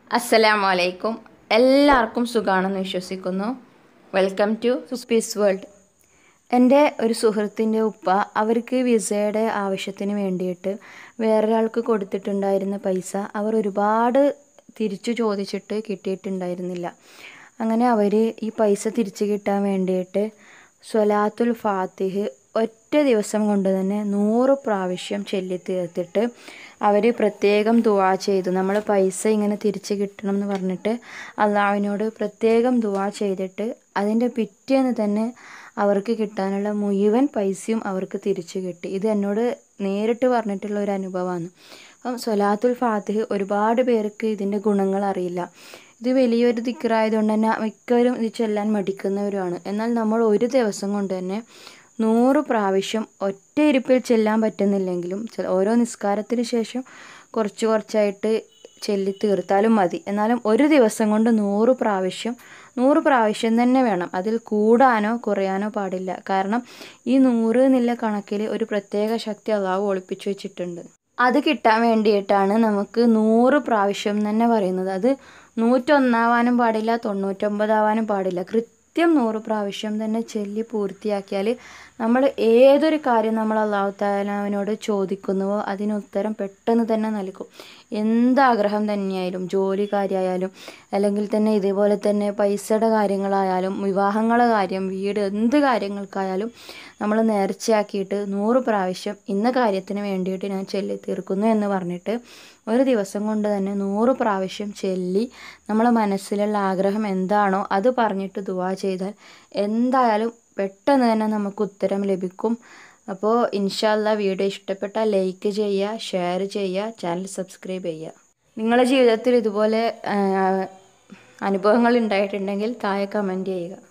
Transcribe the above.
അസ്സലാമു അലൈക്കും എല്ലാവർക്കും സുഖാണെന്ന് വിശ്വസിക്കുന്നു വെൽക്കം ടു സുപ്പീസ് വേൾഡ് എൻ്റെ ഒരു സുഹൃത്തിൻ്റെ ഉപ്പ അവർക്ക് വിസയുടെ ആവശ്യത്തിന് വേണ്ടിയിട്ട് വേറൊരാൾക്ക് കൊടുത്തിട്ടുണ്ടായിരുന്ന പൈസ അവർ ഒരുപാട് തിരിച്ചു ചോദിച്ചിട്ട് കിട്ടിയിട്ടുണ്ടായിരുന്നില്ല അങ്ങനെ അവർ ഈ പൈസ തിരിച്ചു കിട്ടാൻ വേണ്ടിയിട്ട് സ്വലാത്തുൽ ഫാത്തിഹ് ഒറ്റ ദിവസം കൊണ്ട് തന്നെ നൂറ് പ്രാവശ്യം ചൊല്ലി തീർത്തിട്ട് അവർ പ്രത്യേകം ദുവാ ചെയ്തു നമ്മൾ പൈസ ഇങ്ങനെ തിരിച്ച് കിട്ടണം എന്ന് പറഞ്ഞിട്ട് അള്ളാഹുവിനോട് പ്രത്യേകം ദുവാ ചെയ്തിട്ട് അതിൻ്റെ പിറ്റേന്ന് തന്നെ അവർക്ക് കിട്ടാനുള്ള മുഴുവൻ പൈസയും അവർക്ക് തിരിച്ചു കിട്ടി ഇത് എന്നോട് നേരിട്ട് പറഞ്ഞിട്ടുള്ള ഒരു അനുഭവമാണ് അപ്പം സൊലാത്തുൽ ഫാത്തിഹ് ഒരുപാട് പേർക്ക് ഇതിൻ്റെ ഗുണങ്ങൾ അറിയില്ല ഇത് വലിയൊരു ദിക്കറായതുകൊണ്ട് തന്നെ മിക്കവരും ഇത് ചെല്ലാൻ മടിക്കുന്നവരുമാണ് എന്നാൽ നമ്മൾ ഒരു ദിവസം കൊണ്ട് തന്നെ നൂറ് പ്രാവശ്യം ഒറ്റ ഇരിപ്പിൽ ചെല്ലാൻ പറ്റുന്നില്ലെങ്കിലും ചെ- ഓരോ നിസ്കാരത്തിന് ശേഷം കുറച്ച് കുറച്ചായിട്ട് ചെല്ലി തീർത്താലും മതി എന്നാലും ഒരു ദിവസം കൊണ്ട് നൂറ് പ്രാവശ്യം നൂറ് പ്രാവശ്യം തന്നെ വേണം അതിൽ കൂടാനോ കുറയാനോ പാടില്ല കാരണം ഈ നൂറ് എന്നുള്ള കണക്കിൽ ഒരു പ്രത്യേക ശക്തി അള്ളാഹു ഒളിപ്പിച്ചു വെച്ചിട്ടുണ്ട് അത് കിട്ടാൻ വേണ്ടിയിട്ടാണ് നമുക്ക് നൂറ് പ്രാവശ്യം തന്നെ പറയുന്നത് അത് നൂറ്റൊന്നാവാനും പാടില്ല തൊണ്ണൂറ്റൊമ്പതാവാനും പാടില്ല കൃത്യം നൂറ് പ്രാവശ്യം തന്നെ ചൊല്ലി പൂർത്തിയാക്കിയാൽ നമ്മൾ ഏതൊരു കാര്യം നമ്മൾ അള്ളാഹു താലാവിനോട് ചോദിക്കുന്നുവോ അതിന് ഉത്തരം പെട്ടെന്ന് തന്നെ നൽകും എന്താഗ്രഹം തന്നെയായാലും ജോലി കാര്യമായാലും അല്ലെങ്കിൽ തന്നെ ഇതേപോലെ തന്നെ പൈസയുടെ കാര്യങ്ങളായാലും വിവാഹങ്ങളുടെ കാര്യം വീട് എന്ത് കാര്യങ്ങൾക്കായാലും നമ്മൾ നേർച്ചയാക്കിയിട്ട് നൂറ് പ്രാവശ്യം ഇന്ന കാര്യത്തിന് വേണ്ടിയിട്ട് ഞാൻ ചൊല്ലി തീർക്കുന്നു എന്ന് പറഞ്ഞിട്ട് ഒരു ദിവസം കൊണ്ട് തന്നെ നൂറ് പ്രാവശ്യം ചൊല്ലി നമ്മളെ മനസ്സിലുള്ള ആഗ്രഹം എന്താണോ അത് പറഞ്ഞിട്ട് ദുവാ ചെയ്താൽ എന്തായാലും പെട്ടെന്ന് തന്നെ നമുക്ക് ഉത്തരം ലഭിക്കും അപ്പോൾ ഇൻഷാല്ല വീഡിയോ ഇഷ്ടപ്പെട്ടാൽ ലൈക്ക് ചെയ്യുക ഷെയർ ചെയ്യുക ചാനൽ സബ്സ്ക്രൈബ് ചെയ്യുക നിങ്ങളുടെ ജീവിതത്തിൽ ഇതുപോലെ ആ, അനുഭവങ്ങൾ ഉണ്ടായിട്ടുണ്ടെങ്കിൽ താഴെ കമൻറ്റ് ചെയ്യുക